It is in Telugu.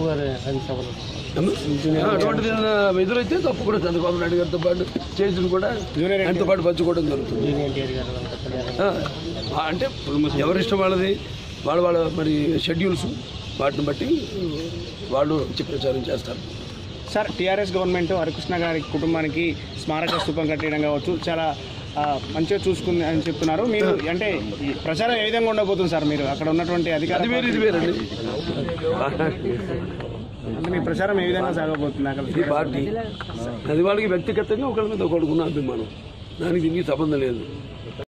మరి అది సభలు అటువంటి ఎదురైతే తప్పకుండా చంద్రబాబు నాయుడు గారితో పాటు చేతులు కూడా ఆయనతో పాటు పంచుకోవడం జరుగుతుంది జూనియర్ ఎన్టీఆర్ గారు వాళ్ళ కళ్యాణ్ ఆ, అంటే ఎవరిష్టం వాళ్ళది వాళ్ళ వాళ్ళ మరి షెడ్యూల్స్ వాటిని బట్టి వాళ్ళు వచ్చి ప్రచారం చేస్తారు సార్ టీఆర్ఎస్ గవర్నమెంట్ హరికృష్ణ గారి కుటుంబానికి స్మారక స్థూపం కట్టడం కావచ్చు చాలా ఆ, మంచిగా చూసుకుంది అని చెప్తున్నారు మీరు అంటే ఈ ప్రచారం ఏ విధంగా ఉండబోతుంది సార్ మీరు అక్కడ ఉన్నటువంటి అది అధికారి వేరు ఇది వేరండి అంటే మీ ప్రచారం ఏ విధంగా సాగబోతుంది అక్కడ ఇది పార్టీ అది వాళ్ళకి వ్యక్తిగతంగా ఒకళ్ళ మీద ఒకడుకున్న అభిమానం దానికి దీనికి సంబంధం లేదు